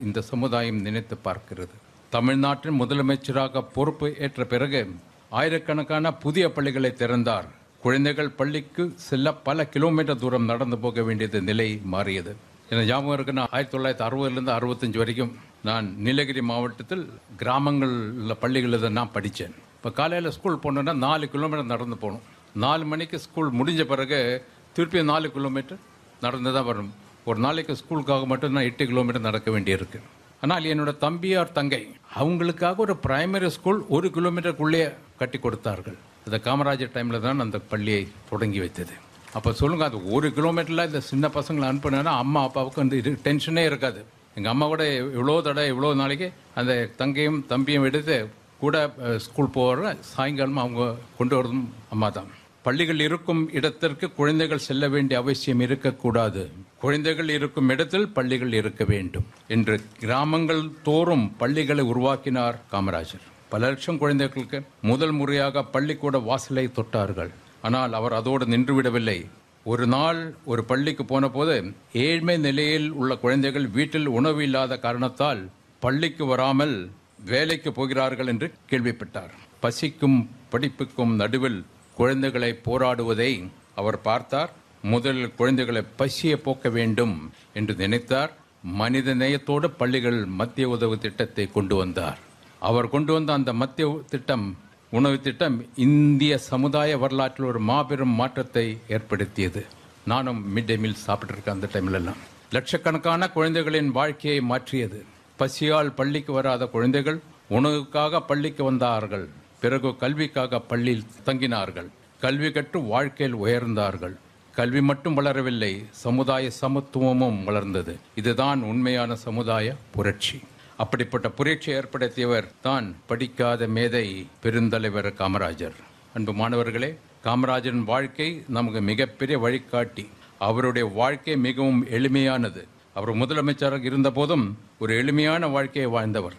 இந்த சமுதாயம் நினைத்து பார்க்கிறது தமிழ்நாட்டின் முதலமைச்சராக பொறுப்பு ஏற்ற பிறகு ஆயிரக்கணக்கான புதிய பள்ளிகளை திறந்தார் குழந்தைகள் பள்ளிக்கு செல்ல பல கிலோமீட்டர் தூரம் நடந்து போக வேண்டியது நிலை மாறியது எனக்கு ஞாபகம் இருக்கு நான் ஆயிரத்தி தொள்ளாயிரத்தி அறுபதுலேருந்து அறுபத்தஞ்சு வரைக்கும் நான் நீலகிரி மாவட்டத்தில் கிராமங்களில் பள்ளிகளில் தான் நான் படித்தேன் இப்போ காலையில் ஸ்கூல் போனோன்னா நாலு கிலோமீட்டர் நடந்து போகணும் நாலு மணிக்கு ஸ்கூல் முடிஞ்ச பிறகு திருப்பி நாலு கிலோமீட்டர் நடந்து தான் வரணும் ஒரு நாளைக்கு ஸ்கூலுக்காக மட்டும் நான் எட்டு கிலோமீட்டர் நடக்க வேண்டியிருக்கு ஆனால் என்னோட தம்பியார் தங்கை அவங்களுக்காக ஒரு பிரைமரி ஸ்கூல் ஒரு கிலோமீட்டருக்குள்ளேயே கட்டி கொடுத்தார்கள் அந்த காமராஜர் டைமில் தான் அந்த பள்ளியை தொடங்கி வைத்தது அப்போ சொல்லுங்க அது ஒரு கிலோமீட்டரில் இந்த சின்ன பசங்களை அனுப்புனா அம்மா அப்பாவுக்கு வந்து இது டென்ஷனே இருக்காது எங்கள் அம்மா கூட இவ்வளோ தடவை இவ்வளோ நாளைக்கு அந்த தங்கையும் தம்பியும் எடுத்து கூட அஹ், ஸ்கூல் போகிற சாயங்காலம் அவங்க கொண்டு வரதும் அம்மா தான் பள்ளிகள் இருக்கும் இடத்திற்கு குழந்தைகள் செல்ல வேண்டிய அவசியம் இருக்கக்கூடாது குழந்தைகள் இருக்கும் இடத்தில் பள்ளிகள் இருக்க வேண்டும் என்று கிராமங்கள் தோறும் பள்ளிகளை உருவாக்கினார் காமராஜர் பல லட்சம் குழந்தைகளுக்கு முதல் முறையாக பள்ளிக்கூட வாசலை தொட்டார்கள் ஆனால் அவர் அதோடு நின்றுவிடவில்லை ஒரு நாள் ஒரு பள்ளிக்கு போன போது ஏழ்மை நிலையில் உள்ள குழந்தைகள் வீட்டில் உணவு இல்லாத காரணத்தால் பள்ளிக்கு வராமல் வேலைக்கு போகிறார்கள் என்று கேள்விப்பட்டார் பசிக்கும் படிப்புக்கும் நடுவில் குழந்தைகளை போராடுவதை அவர் பார்த்தார் முதலில் குழந்தைகளை பசியை போக்க வேண்டும் என்று நினைத்தார் மனித நேயத்தோடு பள்ளிகள் மத்திய உதவு திட்டத்தை கொண்டு வந்தார் அவர் கொண்டு வந்த அந்த மத்திய திட்டம் உணவு திட்டம் இந்திய சமுதாய வரலாற்றில் ஒரு மாபெரும் மாற்றத்தை ஏற்படுத்தியது நானும் மிட் டே மீல் சாப்பிட்டிருக்கேன் அந்த டைம்ல எல்லாம் லட்சக்கணக்கான குழந்தைகளின் வாழ்க்கையை மாற்றியது பசியால் பள்ளிக்கு வராத குழந்தைகள் உணவுக்காக பள்ளிக்கு வந்தார்கள் பிறகு கல்விக்காக பள்ளியில் தங்கினார்கள் கல்வி கற்று வாழ்க்கையில் உயர்ந்தார்கள் கல்வி மட்டும் வளரவில்லை சமுதாய சமத்துவமும் வளர்ந்தது இதுதான் உண்மையான சமுதாய புரட்சி அப்படிப்பட்ட புரட்சி ஏற்படுத்தியவர் தான் படிக்காத மேதை பெருந்தலைவர் காமராஜர் அன்பு மாணவர்களே காமராஜரின் வாழ்க்கை நமக்கு மிகப்பெரிய வழிகாட்டி அவருடைய வாழ்க்கை மிகவும் எளிமையானது அவர் முதலமைச்சராக இருந்தபோதும் ஒரு எளிமையான வாழ்க்கையை வாழ்ந்தவர்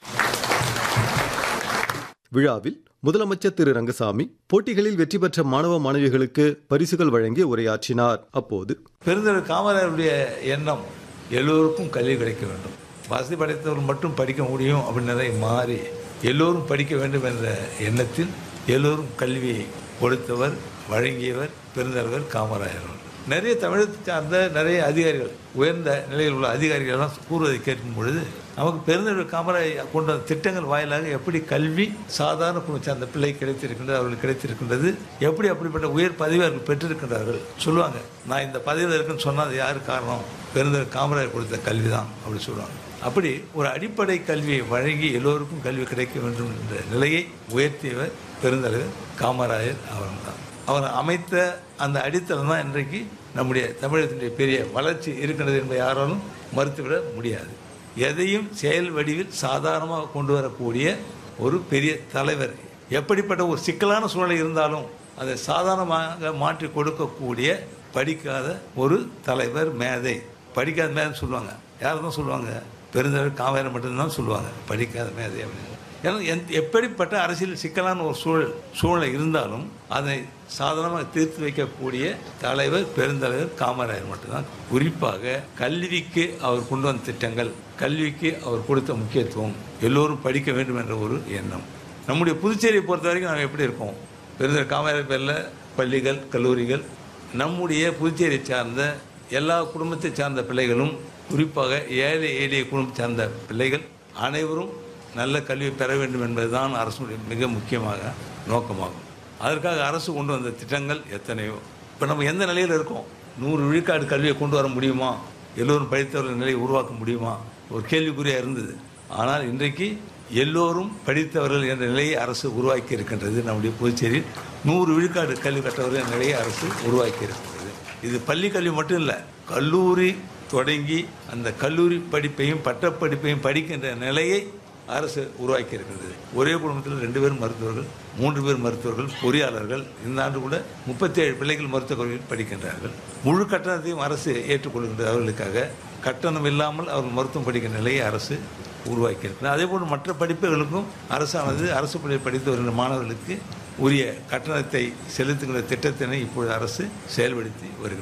விழாவில் முதலமைச்சர் திரு ரங்கசாமி போட்டிகளில் வெற்றி பெற்ற மாணவ மாணவிகளுக்கு பரிசுகள் வழங்கி உரையாற்றினார் அப்போது பெருந்தலைவர் காமராஜருடைய எண்ணம் எல்லோருக்கும் கல்வி கிடைக்க வேண்டும் வசதி படைத்தவர் மட்டும் படிக்க முடியும் அப்படின்றதை மாறி எல்லோரும் படிக்க வேண்டும் என்ற எண்ணத்தில் எல்லோரும் கல்வியை கொடுத்தவர் வழங்கியவர் பெருந்தலைவர் காமராஜர் அவர்கள். நிறைய தமிழகத்தை சார்ந்த நிறைய அதிகாரிகள் உயர்ந்த நிலையில் உள்ள அதிகாரிகள் எல்லாம் கூறுவதை கேட்கும் பொழுது நமக்கு பெருந்தலைவர் காமராஜர் கொண்ட திட்டங்கள் வாயிலாக எப்படி கல்வி சாதாரண குடும்பத்தை சார்ந்த பிள்ளை கிடைத்திருக்கின்றது அவர்களுக்கு கிடைத்திருக்கின்றது எப்படி அப்படிப்பட்ட உயர் பதவி அவர்கள் பெற்றிருக்கின்றார்கள் சொல்லுவாங்க நான் இந்த பதவியில் இருக்குன்னு சொன்னால் அது யார் காரணம் பெருந்தலைவர் காமராஜர் கொடுத்த கல்வி தான் அப்படி சொல்லுவாங்க அப்படி ஒரு அடிப்படை கல்வியை வழங்கி எல்லோருக்கும் கல்வி கிடைக்க வேண்டும் என்ற நிலையை உயர்த்தியவர் பெருந்தலைவர் காமராஜர் அவர்கள் தான் அவர் அமைத்த அந்த அடித்தளம் தான் இன்றைக்கு நம்முடைய தமிழகத்தினுடைய பெரிய வளர்ச்சி இருக்கின்றது என்பதை யாராலும் மறுத்துவிட முடியாது எதையும் செயல் வடிவில் சாதாரணமாக கொண்டு வரக்கூடிய ஒரு பெரிய தலைவர் எப்படிப்பட்ட ஒரு சிக்கலான சூழ்நிலை இருந்தாலும் அதை சாதாரணமாக மாற்றி கொடுக்கக்கூடிய படிக்காத ஒரு தலைவர் மேதை படிக்காத மேதை சொல்லுவாங்க யார் தான் சொல்லுவாங்க பெருந்தலைவர் காவேரி மட்டும்தான் சொல்லுவாங்க படிக்காத மேதை அப்படின்னு ஏன்னா எந்த- எப்படிப்பட்ட அரசியல் சிக்கலான ஒரு சூழல் சூழ்நிலை இருந்தாலும் அதை சாதாரணமாக தீர்த்து வைக்கக்கூடிய தலைவர் பெருந்தலைவர் காமராஜர் மட்டும்தான் குறிப்பாக கல்விக்கு அவர் கொண்டு வந்த திட்டங்கள் கல்விக்கு அவர் கொடுத்த முக்கியத்துவம் எல்லோரும் படிக்க வேண்டும் என்ற ஒரு எண்ணம் நம்முடைய புதுச்சேரியை பொறுத்த வரைக்கும் நாம் எப்படி இருக்கோம் பெருந்தலைவர் காமராஜர் பேரில் பள்ளிகள் கல்லூரிகள் நம்முடைய புதுச்சேரியை சார்ந்த எல்லா குடும்பத்தை சார்ந்த பிள்ளைகளும் குறிப்பாக ஏழை எளிய குடும்பத்தை சார்ந்த பிள்ளைகள் அனைவரும் நல்ல கல்வி பெற வேண்டும் என்பதுதான் அரசுடைய மிக முக்கியமாக நோக்கமாகும் அதற்காக அரசு கொண்டு வந்த திட்டங்கள் எத்தனையோ இப்போ நம்ம எந்த நிலையில் இருக்கோம் நூறு விழுக்காடு கல்வியை கொண்டு வர முடியுமா எல்லோரும் படித்தவர்கள் நிலையை உருவாக்க முடியுமா ஒரு கேள்விக்குறியாக இருந்தது ஆனால் இன்றைக்கு எல்லோரும் படித்தவர்கள் என்ற நிலையை அரசு உருவாக்கி இருக்கின்றது நம்முடைய புதுச்சேரியில் நூறு விழுக்காடு கல்வி கற்றவர்கள் என்ற நிலையை அரசு உருவாக்கி இருக்கின்றது இது பள்ளி கல்வி மட்டும் இல்லை கல்லூரி தொடங்கி அந்த கல்லூரி படிப்பையும் பட்டப்படிப்பையும் படிக்கின்ற நிலையை அரசு உருவாக்கி இருக்கின்றது ஒரே குடும்பத்தில் ரெண்டு பேர் மருத்துவர்கள் மூன்று பேர் மருத்துவர்கள் பொறியாளர்கள் இந்த ஆண்டு கூட முப்பத்தி ஏழு பிள்ளைகள் மருத்துவக் கல்லூரியில் படிக்கின்றார்கள் முழு கட்டணத்தையும் அரசு ஏற்றுக்கொள்கின்றது அவர்களுக்காக கட்டணம் இல்லாமல் அவர்கள் மருத்துவம் படிக்கின்ற நிலையை அரசு உருவாக்கி இருக்கிறது அதே போல் மற்ற படிப்புகளுக்கும் அரசானது அரசு பள்ளி படித்து வருகின்ற மாணவர்களுக்கு உரிய கட்டணத்தை செலுத்துகின்ற திட்டத்தினை இப்பொழுது அரசு செயல்படுத்தி வருகின்றது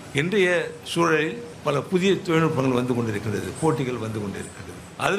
இன்றைய சூழலில் பல புதிய தொழில்நுட்பங்கள் வந்து கொண்டிருக்கின்றது போட்டிகள் வந்து கொண்டிருக்கின்றது அதில்